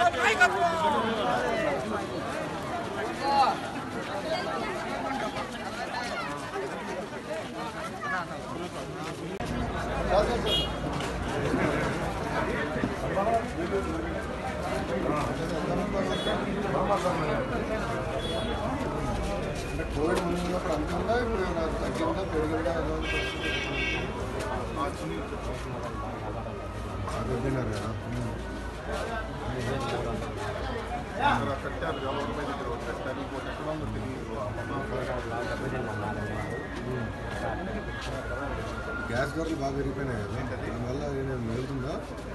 అంటే కోవిడ్ ముందు ఉన్నప్పుడు అంత ఉందా ఇప్పుడు నాకు తగ్గిందా పెరిగిందా అది వదిలినారు కదా కట్టారు గవర్నమెంట్ దగ్గర కట్టారు ఇంకోటి ఎక్కడ ఉందో గ్యాస్ ధరలు బాగా పెరిగిపోయినాయి కదా దానివల్ల నేను వెళ్తుందా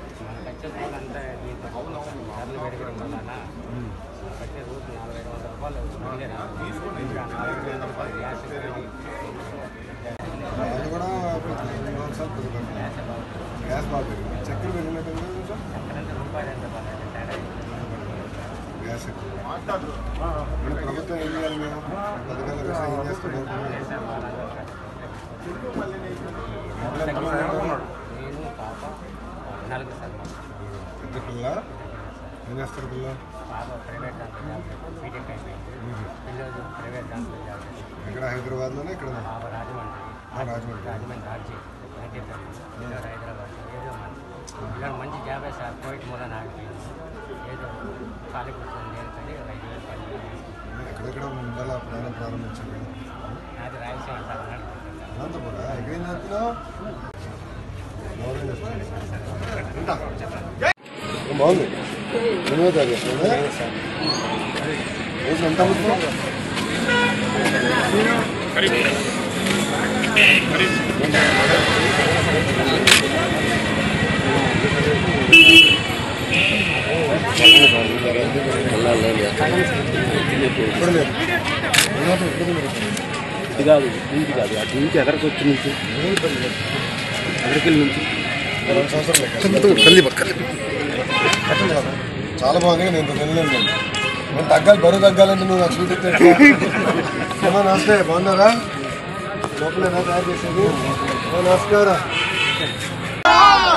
అది కూడా నాలుగు సార్లు పెరిగిపోయింది గ్యాస్ బాగా పెరిగింది చక్కెర పెరిగినట్టు ఉంది కొంచెం గ్యాస్ ఎక్కువ ఇప్పుడు ప్రభుత్వం ఏం చేయాలి మేము పథకాల కోసం ఏం చేస్తున్నారు ఎట్లా ఎంతమంది ఉంటారు? నలుగురు సార్ మాకు. పెద్ద పిల్ల ఏం చేస్తారు పిల్ల పాప ప్రైవేట్ దాంట్లో జాబ్ చేస్తుంది. బీటెక్ అయిపోయింది పిల్లలు ప్రైవేట్ దాంట్లో జాబ్ చేస్తుంది ఇక్కడ హైదరాబాద్లోనే ఇక్కడ పాప రాజమండ్రి ఆ, రాజమండ్రి రాజమండ్రి రాజీ వెంకటేశ్వరం పిల్లలు హైదరాబాద్ ఏదో మంచి పిల్లలు మంచి జాబే సార్ కోవిడ్ మూల ఆగిపోయింది ఏదో ఖాళీ కూర్చొని లేదు కానీ ఐదు వేలు పది వేలు ఎక్కడెక్కడ ఉండాలా ప్రయాణం ప్రారంభించారు నాది రాయలసీమ సార్ అన్నాడు అనంతపురా ఎక్కడేం చేస్తున్నావు బాగుంది ఉంటా. బాగుంది ఎనిమిదో తారీఖు రోజు ఎంత అమ్ముతున్నావు ఇప్పుడు లేదు ఎనిమిదో ఇప్పుడు మీరు ఇది కాదు ఇంటి కాదు అటు నుంచి ఎక్కడికి వచ్చి నుంచి ఎక్కడికి నుంచి రెండు సంవత్సరాలు కట్టం కాదు. చాలా బాగుంది నేను ఇంత తినలేను నేను నేను తగ్గాలి బరువు తగ్గాలంటే నువ్వు నాకు చూపిస్తే ఎట్లా? అమ్మా నమస్తే బాగున్నారా లోపల ఎలా తయారు చేసేది అమ్మా, నమస్కారం